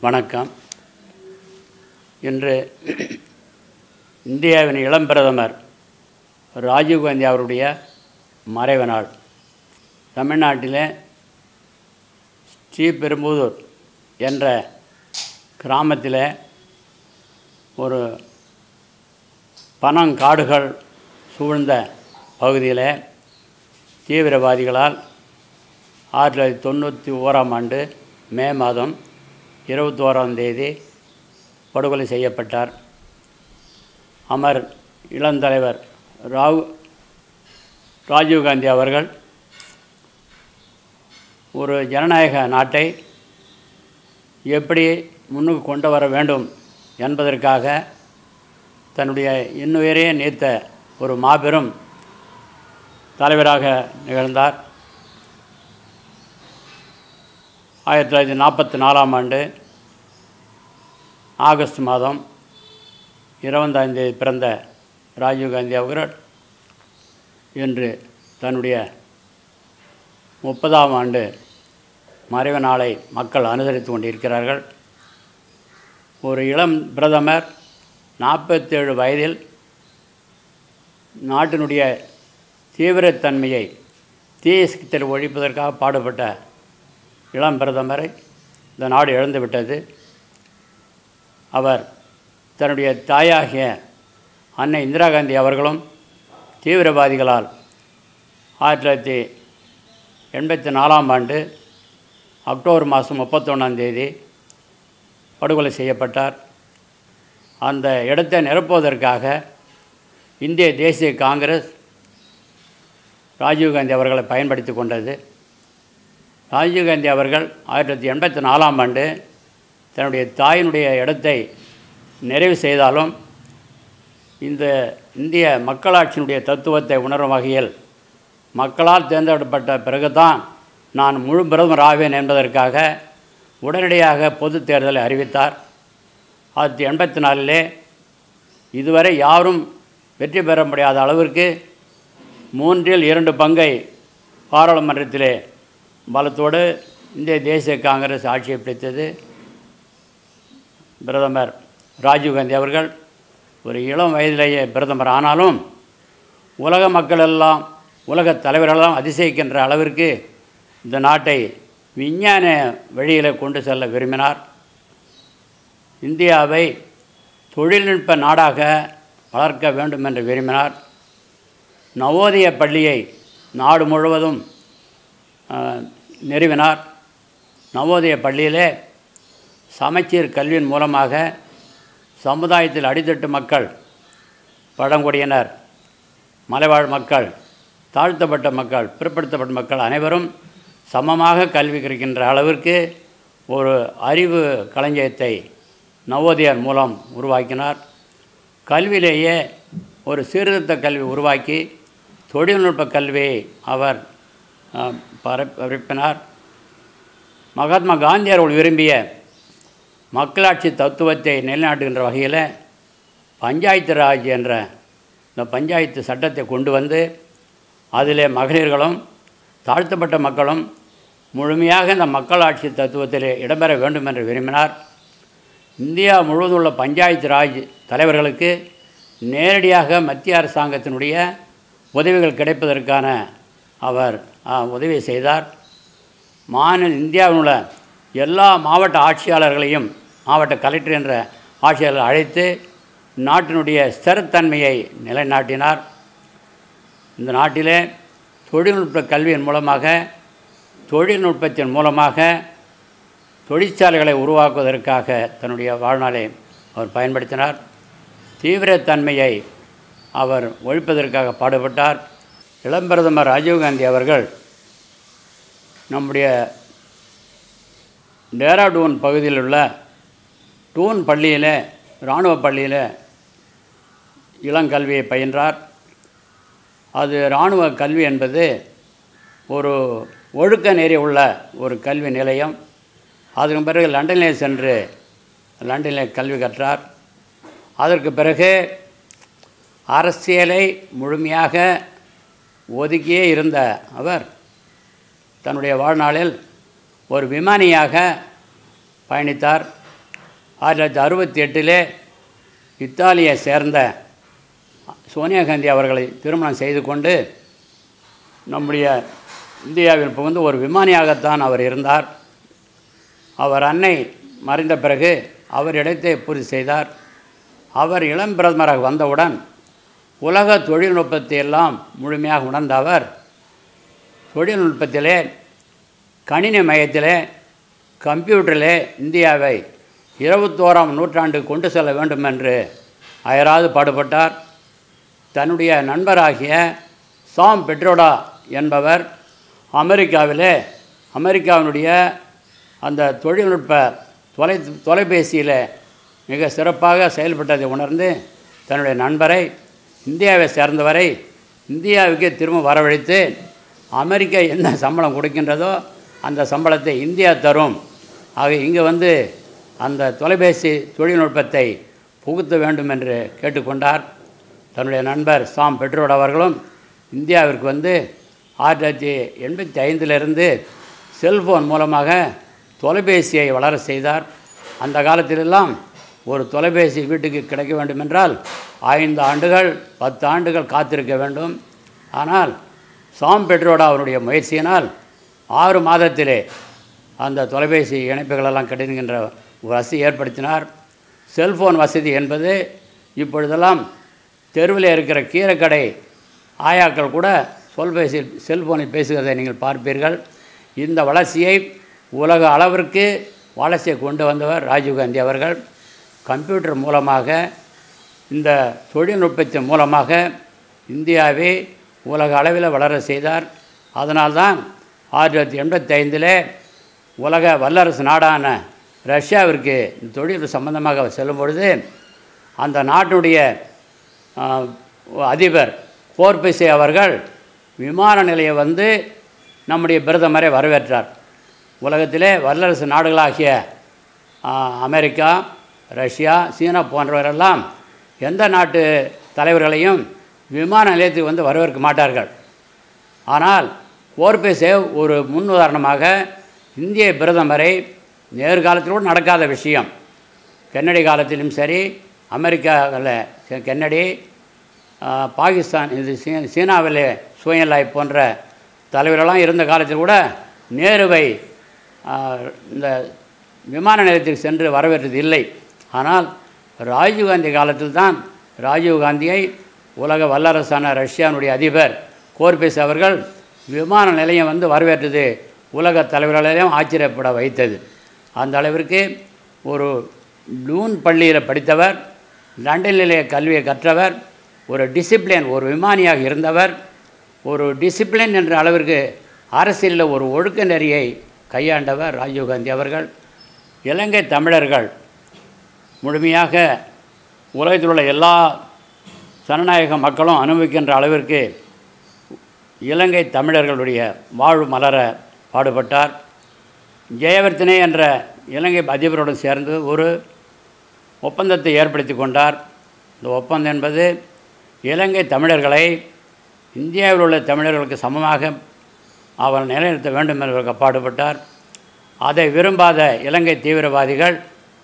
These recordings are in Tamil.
வணக்கம் இன்று இந்தியாவின் இளம் பிரதமர் ராஜீவ்காந்தி அவருடைய மறைவு நாள் தமிழ்நாட்டிலே ஸ்ரீபெரும்புதூர் என்ற கிராமத்தில் ஒரு பனங்காடுகள் சூழ்ந்த பகுதியில் தீவிரவாதிகளால் ஆயிரத்தி தொள்ளாயிரத்தி தொண்ணூற்றி ஓராம் ஆண்டு மே மாதம் இருபத்தோராம் தேதி படுகொலை செய்யப்பட்டார் அமர் இளந்தலைவர் ராவ் ராஜீவ்காந்தி அவர்கள் ஒரு ஜனநாயக நாட்டை எப்படி முன்னுக்கு கொண்டு வர வேண்டும் என்பதற்காக தன்னுடைய இன்னுயிரே நீத்த ஒரு மாபெரும் தலைவராக நிகழ்ந்தார் ஆயிரத்தி தொள்ளாயிரத்தி நாற்பத்தி நாலாம் ஆண்டு ஆகஸ்ட் மாதம் இருபதாம் தேதி பிறந்த ராஜீவ்காந்தி அவர்கள் இன்று தன்னுடைய முப்பதாம் ஆண்டு மறைவு நாளை மக்கள் அனுசரித்து கொண்டிருக்கிறார்கள் ஒரு இளம் பிரதமர் நாற்பத்தேழு வயதில் நாட்டினுடைய தீவிரத்தன்மையை தீய சக்தியில் ஒழிப்பதற்காக பாடுபட்ட இளம் பிரதமரை இந்த நாடு இழந்துவிட்டது அவர் தன்னுடைய தாயாகிய அன்னை இந்திரா காந்தி அவர்களும் தீவிரவாதிகளால் ஆயிரத்தி தொள்ளாயிரத்தி எண்பத்தி நாலாம் ஆண்டு அக்டோபர் மாதம் முப்பத்தொன்னாம் தேதி படுகொலை செய்யப்பட்டார் அந்த இடத்தை நிரப்புவதற்காக இந்திய தேசிய காங்கிரஸ் ராஜீவ்காந்தி அவர்களை பயன்படுத்தி கொண்டது ராஜீவ்காந்தி அவர்கள் ஆயிரத்தி தொள்ளாயிரத்தி எண்பத்தி நாலாம் ஆண்டு தன்னுடைய தாயினுடைய இடத்தை நிறைவு செய்தாலும் இந்த இந்திய மக்களாட்சியினுடைய தத்துவத்தை உணரும் வகையில் மக்களால் தேர்ந்தெடுக்கப்பட்ட பிறகுதான் நான் முழு பிரதமர் ஆவேன் என்பதற்காக உடனடியாக பொது தேர்தலை அறிவித்தார் ஆயிரத்தி எண்பத்தி நாலிலே இதுவரை யாரும் வெற்றி பெற முடியாத அளவிற்கு மூன்றில் இரண்டு பங்கை பாராளுமன்றத்திலே பலத்தோடு இந்திய தேசிய காங்கிரஸ் ஆட்சியை பிடித்தது பிரதமர் ராஜீவ்காந்தி அவர்கள் ஒரு இளம் வயதிலேயே பிரதமர் ஆனாலும் உலக மக்கள் எல்லாம் உலக தலைவர்களெல்லாம் அதிசயிக்கின்ற அளவிற்கு இந்த நாட்டை விஞ்ஞான வழியில் கொண்டு செல்ல விரும்பினார் இந்தியாவை தொழில்நுட்ப நாடாக வளர்க்க வேண்டும் என்று விரும்பினார் நவோதய பள்ளியை நாடு முழுவதும் நிறுவினார் நவோதய பள்ளியிலே சமச்சீர் கல்வியின் மூலமாக சமுதாயத்தில் அடித்தட்டு மக்கள் பழங்குடியினர் மலைவாழ் மக்கள் தாழ்த்தப்பட்ட மக்கள் பிற்படுத்தப்பட்ட மக்கள் அனைவரும் சமமாக கல்வி கிடைக்கின்ற அளவிற்கு ஒரு அறிவு களஞ்சியத்தை நவோதயர் மூலம் உருவாக்கினார் கல்வியிலேயே ஒரு சீர்திருத்த கல்வி உருவாக்கி தொழில்நுட்ப கல்வியை அவர் பரப்பினார் மகாத்மா காந்தி அவர்கள் விரும்பிய மக்களாட்சி தத்துவத்தை நிலைநாட்டுகின்ற வகையில் பஞ்சாயத்து ராஜ் என்ற இந்த பஞ்சாயத்து சட்டத்தை கொண்டு வந்து அதில் மகளிர்களும் தாழ்த்தப்பட்ட மக்களும் முழுமையாக இந்த மக்களாட்சி தத்துவத்தில் இடம்பெற வேண்டும் என்று விரும்பினார் இந்தியா முழுவதும் உள்ள பஞ்சாயத்து ராஜ் தலைவர்களுக்கு நேரடியாக மத்திய அரசாங்கத்தினுடைய உதவிகள் கிடைப்பதற்கான அவர் உதவி செய்தார் மாநில இந்தியாவில் உள்ள எல்லா மாவட்ட ஆட்சியாளர்களையும் மாவட்ட கலெக்டர் என்ற ஆட்சியாளர்கள் அழைத்து நாட்டினுடைய ஸ்திரத்தன்மையை நிலைநாட்டினார் இந்த நாட்டிலே தொழில்நுட்ப கல்வியின் மூலமாக தொழில்நுட்பத்தின் மூலமாக தொழிற்சாலைகளை உருவாக்குவதற்காக தன்னுடைய வாழ்நாளை அவர் பயன்படுத்தினார் தீவிரத்தன்மையை அவர் ஒழிப்பதற்காக பாடுபட்டார் இளம்பிரதமர் ராஜீவ்காந்தி அவர்கள் நம்முடைய டேராடூன் பகுதியில் உள்ள டூன் பள்ளியில் இராணுவ பள்ளியில் இளங்கல்வியை பயின்றார் அது இராணுவ கல்வி என்பது ஒரு ஒழுக்க நெறி உள்ள ஒரு கல்வி நிலையம் அதற்கு பிறகு லண்டனிலே சென்று லண்டனில் கல்வி கற்றார் அதற்கு பிறகு அரசியலை முழுமையாக ஒதுக்கியே இருந்த அவர் தன்னுடைய வாழ்நாளில் ஒரு விமானியாக பயணித்தார் ஆயிரத்தி தொள்ளாயிரத்தி அறுபத்தி எட்டிலே இத்தாலியை சேர்ந்த சோனியா காந்தி அவர்களை திருமணம் செய்து கொண்டு நம்முடைய இந்தியாவில் புகுந்து ஒரு விமானியாகத்தான் அவர் இருந்தார் அவர் அன்னை மறைந்த பிறகு அவர் இடத்தை பூர்த்தி செய்தார் அவர் இளம் பிரதமராக வந்தவுடன் உலக தொழில்நுட்பத்தை எல்லாம் முழுமையாக உணர்ந்த அவர் தொழில்நுட்பத்திலே கணினி மையத்திலே கம்ப்யூட்டரிலே இந்தியாவை இருபத்தோராம் நூற்றாண்டு கொண்டு செல்ல வேண்டும் என்று அயராது பாடுபட்டார் தன்னுடைய நண்பராகிய சாம் பெட்ரோடா என்பவர் அமெரிக்காவிலே அமெரிக்காவினுடைய அந்த தொழில்நுட்ப தொலை தொலைபேசியில் மிக சிறப்பாக செயல்பட்டதை உணர்ந்து தன்னுடைய நண்பரை இந்தியாவை சேர்ந்தவரை இந்தியாவுக்கே திரும்ப வரவழைத்து அமெரிக்கா என்ன சம்பளம் கொடுக்கின்றதோ அந்த சம்பளத்தை இந்தியா தரும் ஆக இங்கே வந்து அந்த தொலைபேசி தொழில்நுட்பத்தை புகுத்த வேண்டும் என்று கேட்டுக்கொண்டார் தன்னுடைய நண்பர் சாம் பெட்ரோட் அவர்களும் இந்தியாவிற்கு வந்து ஆயிரத்தி தொள்ளாயிரத்தி எண்பத்தி ஐந்திலிருந்து செல்ஃபோன் மூலமாக தொலைபேசியை வளர செய்தார் அந்த காலத்திலெல்லாம் ஒரு தொலைபேசி வீட்டுக்கு கிடைக்க வேண்டுமென்றால் ஐந்து ஆண்டுகள் பத்து ஆண்டுகள் காத்திருக்க வேண்டும் ஆனால் சாம் பெட்ரோடா அவருடைய முயற்சியினால் ஆறு மாதத்திலே அந்த தொலைபேசி இணைப்புகளெல்லாம் கிடைக்கின்ற ஒரு வசதி ஏற்படுத்தினார் செல்ஃபோன் வசதி என்பது இப்பொழுதெல்லாம் தெருவில் இருக்கிற கீரைக்கடை ஆயாக்கள் கூட தொல்பேசி செல்ஃபோனில் பேசுகிறதை நீங்கள் பார்ப்பீர்கள் இந்த வளர்ச்சியை உலக அளவிற்கு வளர்ச்சியை கொண்டு வந்தவர் ராஜீவ்காந்தி அவர்கள் கம்ப்யூட்டர் மூலமாக இந்த தொழில்நுட்பத்தின் மூலமாக இந்தியாவை உலக அளவில் வளர செய்தார் அதனால்தான் ஆயிரத்தி தொள்ளாயிரத்தி எண்பத்தி ஐந்தில் உலக வல்லரசு நாடான ரஷ்யாவிற்கு இந்த தொழில் சம்பந்தமாக அவர் செல்லும் பொழுது அந்த நாட்டினுடைய ஆ, அதிபர் போர்பிசை அவர்கள் விமான நிலையம் வந்து நம்முடைய பிரதமரை வரவேற்றார் உலகத்திலே வல்லரசு நாடுகளாகிய ஆ, அமெரிக்கா ரஷ்யா சீனா போன்றவரெல்லாம் எந்த நாட்டு தலைவர்களையும் விமான நிலையத்துக்கு வந்து வரவேற்க மாட்டார்கள் ஆனால் போர்பேசே ஒரு முன் உதாரணமாக இந்திய பிரதமரை நேர்காலத்திலோடு நடக்காத விஷயம் கென்னடி காலத்திலும் சரி அமெரிக்காவில் கென்னடி ஆ, பாகிஸ்தான் இது சீ சீனாவில் சுயலாய் போன்ற தலைவரெல்லாம் இருந்த காலத்தில் கூட நேருவை ஆ, இந்த விமான நிலையத்துக்கு சென்று வரவேற்றது இல்லை ஆனால் ராஜீவ்காந்தி காலத்தில் தான் ராஜீவ்காந்தியை உலக வல்லரசான ரஷ்யானுடைய அதிபர் கோர்பேஸ் அவர்கள் விமான நிலையம் வந்து வரவேற்றது உலக தலைவர்களையும் ஆச்சரியப்பட வைத்தது அந்த அளவிற்கு ஒரு லூன் பள்ளியில் படித்தவர் லண்டனிலே கல்வியை கற்றவர் ஒரு டிசிப்ளின் ஒரு விமானியாக இருந்தவர் ஒரு டிசிப்ளின் என்ற அளவிற்கு அரசியலில் ஒரு ஒழுக்க நெறியை கையாண்டவர் ராஜீவ்காந்தி அவர்கள் இலங்கை தமிழர்கள் முழுமையாக உலகத்தில் உள்ள எல்லா ஜனநாயக மக்களும் அனுபவிக்கின்ற அளவிற்கு இலங்கை தமிழர்களுடைய வாழ்வு மலர பாடுபட்டார் ஜெயவர்த்தனே என்ற இலங்கை அதிபருடன் சேர்ந்து ஒரு ஒப்பந்தத்தை ஏற்படுத்தி கொண்டார் இந்த ஒப்பந்தம் என்பது இலங்கை தமிழர்களை இந்தியாவில் உள்ள தமிழர்களுக்கு சமமாக அவர் நிலைநிறுத்த வேண்டும் என்பதற்கு பாடுபட்டார் அதை விரும்பாத இலங்கை தீவிரவாதிகள்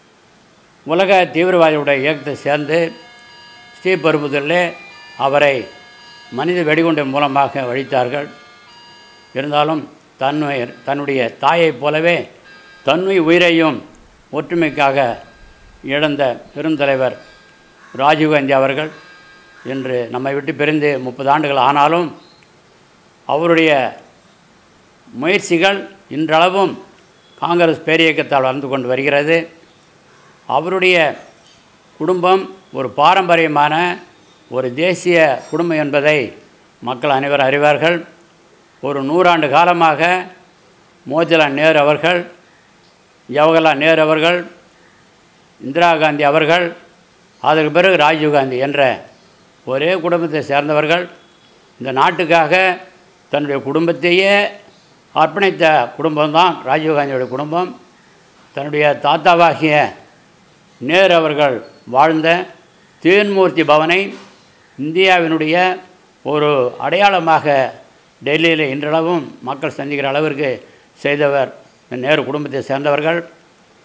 உலக தீவிரவாதிகளுடைய இயக்கத்தை சேர்ந்து ஸ்ரீபெரும்புதூரிலே அவரை மனித வெடிகுண்டின் மூலமாக வழித்தார்கள் இருந்தாலும் தன்னை தன்னுடைய தாயைப் போலவே தன்னுய் உயிரையும் ஒற்றுமைக்காக இழந்த பெருந்தலைவர் ராஜீவ்காந்தி அவர்கள் இன்று நம்மை விட்டு பிரிந்து முப்பது ஆண்டுகள் ஆனாலும் அவருடைய முயற்சிகள் இன்றளவும் காங்கிரஸ் பேரியக்கத்தால் வளர்ந்து கொண்டு வருகிறது அவருடைய குடும்பம் ஒரு பாரம்பரியமான ஒரு தேசிய குடும்பம் என்பதை மக்கள் அனைவரும் அறிவார்கள் ஒரு நூறாண்டு காலமாக மோதிலால் நேரு அவர்கள் ஜவஹர்லால் நேரு அவர்கள் இந்திரா காந்தி அவர்கள் அதற்கு பிறகு ராஜீவ்காந்தி என்ற ஒரே குடும்பத்தை சேர்ந்தவர்கள் இந்த நாட்டுக்காக தன்னுடைய குடும்பத்தையே அர்ப்பணித்த குடும்பம்தான் ராஜீவ்காந்தியுடைய குடும்பம் தன்னுடைய தாத்தாவாகிய நேரு அவர்கள் வாழ்ந்த தீன்மூர்த்தி பவனை இந்தியாவினுடைய ஒரு அடையாளமாக டெல்லியில் இன்றளவும் மக்கள் சந்திக்கிற அளவிற்கு செய்தவர் இந்த நேரு குடும்பத்தை சேர்ந்தவர்கள்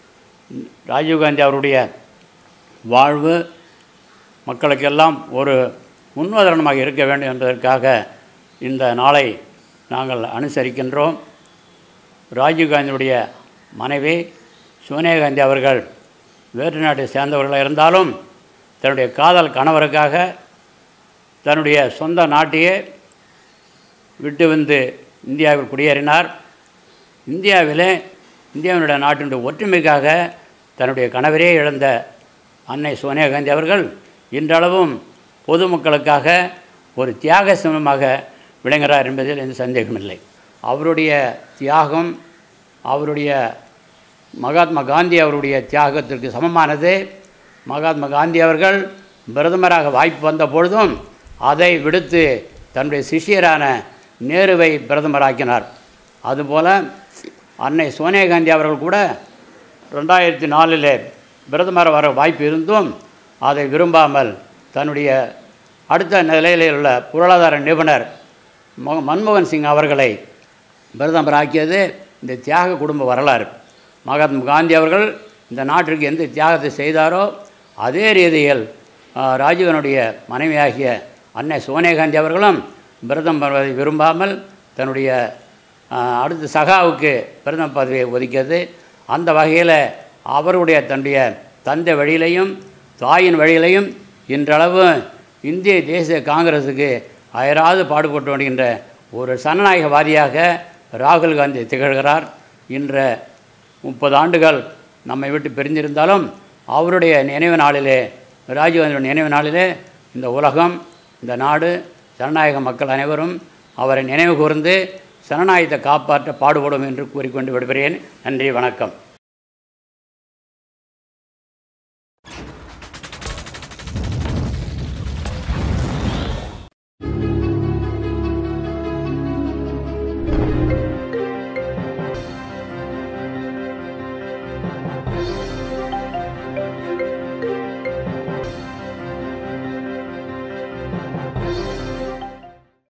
ராஜீவ்காந்தி அவருடைய வாழ்வு மக்களுக்கெல்லாம் ஒரு முன்னுதாரணமாக இருக்க வேண்டும் என்பதற்காக இந்த நாளை நாங்கள் அனுசரிக்கின்றோம் ராஜீவ்காந்தியுடைய மனைவி சோனியா காந்தி அவர்கள் வேற்று நாட்டை சேர்ந்தவர்களாக இருந்தாலும் தன்னுடைய காதல் கணவருக்காக தன்னுடைய சொந்த நாட்டையே விட்டு வந்து இந்தியாவில் குடியேறினார் இந்தியாவிலே இந்தியாவினுடைய நாட்டினுடைய ஒற்றுமைக்காக தன்னுடைய கணவரே இழந்த அன்னை சோனியா காந்தி அவர்கள் இன்றளவும் பொதுமக்களுக்காக ஒரு தியாக சின்னமாக விளங்குகிறார் என்பதில் எந்த சந்தேகமில்லை அவருடைய தியாகம் அவருடைய மகாத்மா காந்தி அவருடைய தியாகத்திற்கு சமமானது மகாத்மா காந்தி அவர்கள் பிரதமராக வாய்ப்பு வந்த பொழுதும் அதை விடுத்து தன்னுடைய சிஷியரான நேருவை பிரதமராக்கினார் அதுபோல் அன்னை சோனியா காந்தி அவர்கள் கூட ரெண்டாயிரத்தி நாலில் பிரதமர் வர வாய்ப்பு இருந்தும் அதை விரும்பாமல் தன்னுடைய அடுத்த நிலையில் உள்ள பொருளாதார நிபுணர் மொ மன்மோகன் சிங் அவர்களை பிரதமராக்கியது இந்த தியாக குடும்ப வரலாறு மகாத்மா காந்தி அவர்கள் இந்த நாட்டிற்கு எந்த தியாகத்தை செய்தாரோ அதே ரீதியில் ஆஹ், ராஜீவனுடைய மனைவியாகிய அன்னை சோனியா காந்தி அவர்களும் பிரதமர் வருவதை விரும்பாமல் தன்னுடைய ஆஹ், அடுத்த சகாவுக்கு பிரதமர் பதவியை ஒதுக்கியது அந்த வகையில் அவருடைய தன்னுடைய தந்தை வழியிலையும் தாயின் வழியிலையும் இன்றளவு இந்திய தேசிய காங்கிரஸுக்கு அயராது பாடுபட்டு வருகின்ற ஒரு சனநாயகவாதியாக ராகுல் காந்தி திகழ்கிறார் இன்ற முப்பது ஆண்டுகள் நம்மை விட்டு பிரிந்திருந்தாலும் அவருடைய நினைவு நாளிலே ராஜீவ்காந்தியுடைய நினைவு நாளிலே இந்த உலகம் இந்த நாடு ஜனநாயக மக்கள் அனைவரும் அவரை நினைவு கூர்ந்து ஜனநாயகத்தை காப்பாற்ற பாடுபடும் என்று கூறிக்கொண்டு விடுகிறேன் நன்றி வணக்கம்